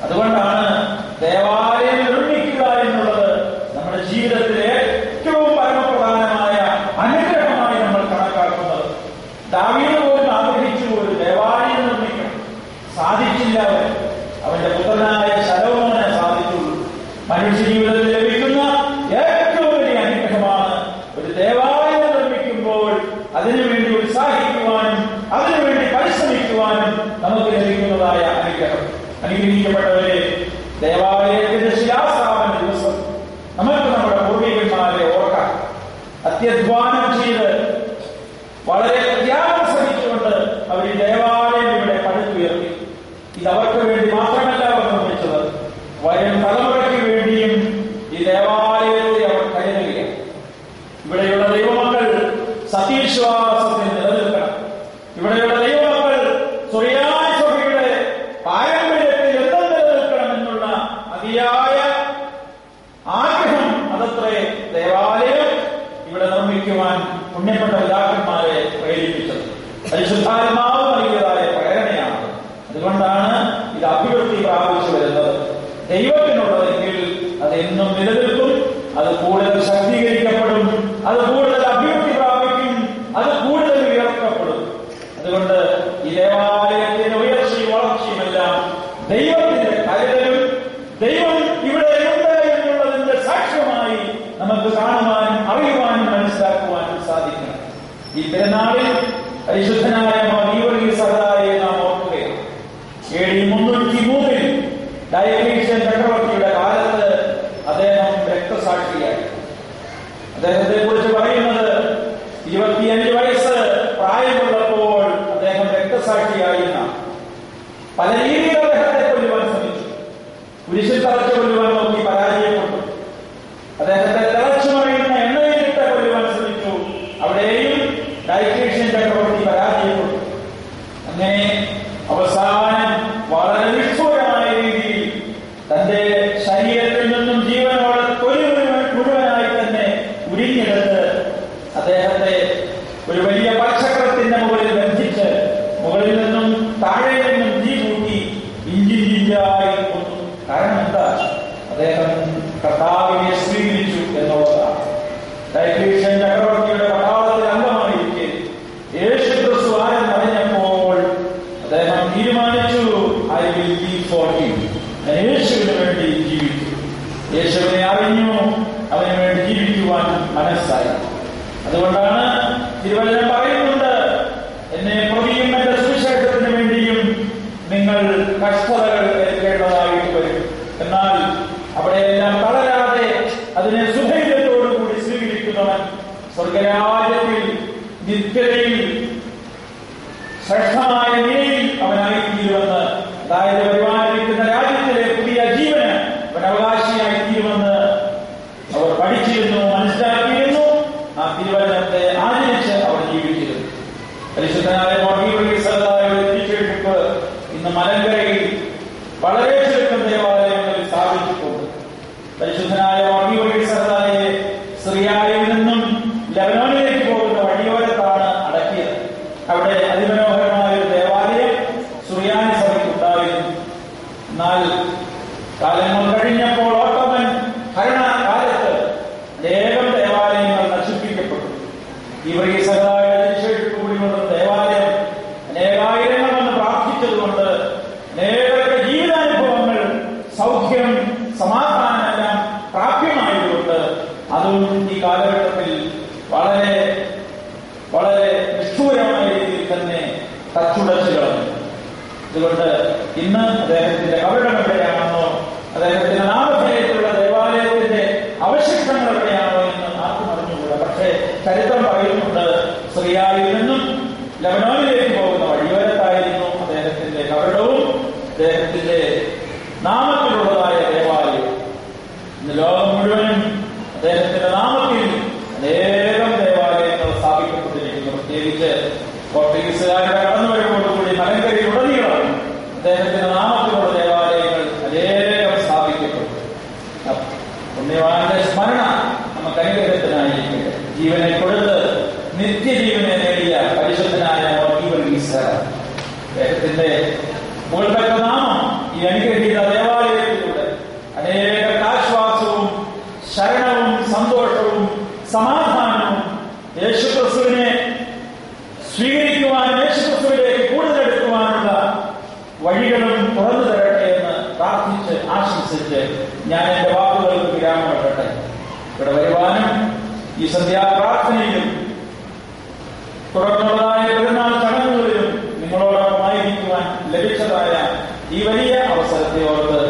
അതുകൊണ്ടാണ് ദേവാലയം നിർമ്മിക്കുക എന്നുള്ളത് നമ്മുടെ ജീവിതത്തിലെ ഏറ്റവും പരമപ്രധാനമായ അനുഗ്രഹമായി നമ്മൾ കണക്കാക്കുന്നത് ദാവീദ് പോലും ആഗ്രഹിച്ചു ഒരു ദേവാലയം നിർമ്മിക്കണം സാധിച്ചില്ല അവൻ അവന്റെ പുത്രനായ ശലോമോനെ സാധിച്ചുള്ളൂ മനുഷ്യ ജീവിതത്തിൽ ലഭിക്കുന്ന ഏറ്റവും വലിയ അനുഗ്രഹമാണ് ഒരു ദേവാലയം നിർമ്മിക്കുമ്പോൾ അതിനുവേണ്ടി ഉത്സാഹിക്കുവാനും അതിനുവേണ്ടി പരിശ്രമിക്കുവാനും നമുക്ക് ലഭിക്കുന്നതായ അനുഗ്രഹം അനുഗ്രഹിക്കപ്പെട്ടവരെ ദേവാലയത്തിന്റെ ശിലാസ്ഥാപന ദിവസം നമുക്ക് നമ്മുടെ പൂർവികന്മാരെ ഓർക്കാം അത്യധ്വാനം ചെയ്ത് വളരെ ത്യാഗം സഹിച്ചുകൊണ്ട് അവർ ഈ ദേവാലയം ഇവിടെ പടുത്തുയർത്തി ഇത് അവർക്ക് വേണ്ടി മാത്രമല്ല അവർ നിർമ്മിച്ചത് വരും തലമുറയ്ക്ക് വേണ്ടിയും ഈ ദേവാലയത്തെ അവർ കരുതുകയാണ് ഇവിടെയുള്ള ദൈവമക്കൾ സത്യവിശ്വാസത്തിൽ നിലനിൽക്കണം ഇവിടെയുള്ള ദൈവമക്കൾ സുറിയാനി സഭയുടെ പാരമ്പര്യത്തിൽ എന്തും നിലനിൽക്കണം എന്നുള്ള അതിയായ ആഗ്രഹം അതത്രേ ദേവാലയം ഇവിടെ നിർമ്മിക്കുവാൻ പുണ്യപ്പെട്ട പിതാക്കന്മാരെ പ്രേരിപ്പിച്ചത് പരിശുദ്ധാത്മാവ് നൽകിയതായ പ്രേരണയാണ് അതുകൊണ്ടാണ് ഇത് അഭിവൃദ്ധി പ്രാപിച്ചു വരുന്നത് ദൈവത്തിനുള്ളതെങ്കിൽ അത് എന്നും നിലനിൽക്കും അത് കൂടുതൽ ശക്തീകരിക്കപ്പെടും അത് കൂടുതൽ അഭിവൃദ്ധി പ്രാപിക്കും അത് കൂടുതൽ ഉയർത്തപ്പെടും അതുകൊണ്ട് ഈ ദേവാലയത്തിന്റെ ഉയർച്ചയും വളർച്ചയുമെല്ലാം ദൈവത്തിന്റെ കരുതലും ദൈവം ഇവിടെയുണ്ട് എന്നുള്ളതിന്റെ സാക്ഷ്യമായി നമുക്ക് കാണുവാനും അറിയുവാനും മനസ്സിലാക്കുവാനും സാധിക്കണം ഈ പെരുന്നാളിൽ പരിശുദ്ധനായ മീവറി സഹതായെ നാം ഓർക്കുകയാണ് എ ഡി മുന്നൂറ്റി മൂന്നിൽ ഡയക്ലീഷ്യൻ ചക്രവർത്തിയുടെ കാലത്ത് അദ്ദേഹം രക്തസാക്ഷിയായി അദ്ദേഹത്തെ കുറിച്ച് പറയുന്നത് ഇരുപത്തിയഞ്ച് വയസ്സ് പ്രായമുള്ളപ്പോൾ അദ്ദേഹം രക്തസാക്ഷിയായി എന്നാണ് പല രീതിയിൽ അദ്ദേഹത്തെ കൊല്ലുവാൻ ശ്രമിച്ചു കുരിശിൽ തറച്ചു കൊല്ലുവാൻ നോക്കി പരാജയപ്പെട്ടു അദ്ദേഹത്തെ തിളച്ചു മറിയുന്ന എണ്ണയിലിട്ട് കൊല്ലുവാൻ ശ്രമിച്ചു അവിടെയും ഡയക്ലീഷ്യൻ ചക്രവർത്തി പരാജയപ്പെട്ടു അങ്ങനെ അവസാനം വളരെ നിഷ്ഠൂരമായ രീതിയിൽ തന്റെ ശരീരത്തിൽ നിന്നും ജീവനോടെ തൊലി മുഴുവൻ- മുഴുവനായി തന്നെ ഉരിഞ്ഞെടുത്ത് അദ്ദേഹത്തെ ഒരു വലിയ പച്ചക്രത്തിന്റെ മുകളിൽ ബന്ധിച്ച് മുകളിൽ നിന്നും താഴെ നിന്നും തീ കൂട്ടി ഇഞ്ചിഞ്ചിഞ്ചായി കൊന്നു കാരണം എന്താ അദ്ദേഹം കർത്താവിനെ സ്വീകരിച്ചു എന്നുള്ളതാണ് ഡയക്ലീഷ്യൻ ചക്രവർത്തിയുടെ പട്ടാളത്തിൽ അംഗമായിരിക്കെ യേശു ക്രിസ്തു ആരെന്ന് അറിഞ്ഞപ്പോൾ അദ്ദേഹം തീരുമാനിച്ചു I will be for him ഞാൻ യേശുവിന് വേണ്ടി ജീവിച്ചു യേശുവിനെ അറിഞ്ഞു അവന് വേണ്ടി ജീവിക്കുവാൻ മനസ്സായി അതുകൊണ്ടാണ് തിരുവചനം പറയുന്നുണ്ട് എന്നെ പ്രതിയും എന്റെ സുവിശേഷത്തിന് വേണ്ടിയും നിങ്ങൾ കഷ്ടതകൾ ഏൽക്കേണ്ടതായിട്ട് വരും എന്നാൽ അവിടെയെല്ലാം തളരാതെ അതിനെ സുധൈര്യത്തോടുകൂടി സ്വീകരിക്കുന്നവൻ സ്വർഗരാജ്യത്തിൽ നിത്യതയിൽ ശ്രേഷ്ഠമായ നിലയിൽ അവനായിത്തീരുമെന്ന് അതായത് വരുവാനിരിക്കുന്ന രാജ്യത്തിലെ പുതിയ ജീവന് അവൻ അവകാശിയായി തീരുമെന്ന് അവർ പഠിച്ചിരുന്നു മനസ്സിലാക്കിയിരുന്നു ആ തിരുവചനത്തെ ആചരിച്ച് അവർ ജീവിച്ചിരുന്നു പരിശുദ്ധനായ തിരിച്ചെടുപ്പ് ഇന്ന് മലങ്കരയിൽ വളരെ ചുരുക്കം ദേവാലയങ്ങളിൽ സ്ഥാപിച്ചിട്ടുണ്ട് പരിശുദ്ധനായ വകീവഴി സഹതായെ സിറിയായിൽ നിന്നും ലബനോനിലേക്ക് പോകുന്ന വഴിയോരത്താണ് അടക്കിയത് അവിടെ അതിമനോഹരമായ ഒരു ദേവാലയം സുറിയാനി സഭയ്ക്ക് ഉണ്ടായിരുന്നു എന്നാൽ കാലങ്ങൾ കഴിഞ്ഞപ്പോൾ ഓട്ടോമൻ ഭരണകാലത്ത് അനേകം ദേവാലയങ്ങൾ നശിപ്പിക്കപ്പെട്ടു ഈ വർഗീസഹായ കൂടിയുള്ള ദേവാലയം അനേകായിരങ്ങൾ വന്ന് പ്രാർത്ഥിച്ചതുകൊണ്ട് അനേകരുടെ ജീവിതാനുഭവങ്ങൾ സൗഖ്യം സമാധാനമെല്ലാം പ്രാപ്യമായതുകൊണ്ട് അതും ഈ കാലഘട്ടത്തിൽ വളരെ വളരെ നിഷ്ഠൂരമായ രീതിയിൽ തന്നെ തച്ചുടച്ചു കളഞ്ഞു അതുകൊണ്ട് ഇന്ന് അദ്ദേഹത്തിന്റെ കവടം എവിടെയാണെന്നോ അദ്ദേഹത്തിന്റെ നാമധേയത്തിലുള്ള ദേവാലയത്തിന്റെ അവശിഷ്ടങ്ങൾ എവിടെയാണോ എന്ന് ആർക്കും അറിഞ്ഞുകൂടാ പക്ഷേ ചരിത്രം പറയുന്നുണ്ട് സിറിയായിൽ നിന്നും ലബനോനിലേക്ക് പോകുന്ന വഴിയോരത്തായിരുന്നു അദ്ദേഹത്തിന്റെ കവടവും അദ്ദേഹത്തിന്റെ നാമത്തിലുള്ളതായ ദേവാലയം ഇന്ന് ലോകം മുഴുവനും അദ്ദേഹത്തിന്റെ നാമത്തിൽ അനേകം ദേവാലയങ്ങൾ സ്ഥാപിക്കപ്പെട്ടിരിക്കുന്നു പ്രത്യേകിച്ച് പോർച്ചുഗീസുകാരുടെ കടന്നുവരവോടുകൂടി മലങ്കരയിൽ ഉടനീളം അദ്ദേഹത്തിന്റെ നാമത്തിലുള്ള ദേവാലയങ്ങൾ അനേകം സ്ഥാപിക്കപ്പെട്ടു പുണ്യവാന്റെ സ്മരണ നമുക്ക് അനുഗ്രഹത്തിനായിരിക്കട്ടെ ജീവനെ കൊടുത്ത് നിത്യജീവനെ നേടിയ പരിശുദ്ധനായ വർഗീവർഗീസ് അദ്ദേഹത്തിന്റെ മുകൾപ്പെട്ട നാമം ഈ അനുഗ്രഹീത ദേവാലയ സമാധാനവും യേശുക്രിസ്തുവിനെ സ്വീകരിക്കുവാൻ യേശുക്രിസ്തുവിലേക്ക് കൂടുതൽ എടുക്കുവാനുള്ള വഴികളും തുറന്നു തരട്ടെ എന്ന് പ്രാർത്ഥിച്ച് ആശംസിച്ച് ഞാൻ എന്റെ വാക്കുകൾക്ക് വിരാമപ്പെടട്ടെ ഇവിടെ വരുവാനും ഈ സന്ധ്യാപ്രാർത്ഥനയിലും തുടർന്നുള്ളതായ പെരുന്നാൾ ചടങ്ങുകളിലും നിങ്ങളോടൊപ്പമായിരിക്കുവാൻ ലഭിച്ചതായ ഈ വലിയ അവസരത്തെ ഓർത്ത്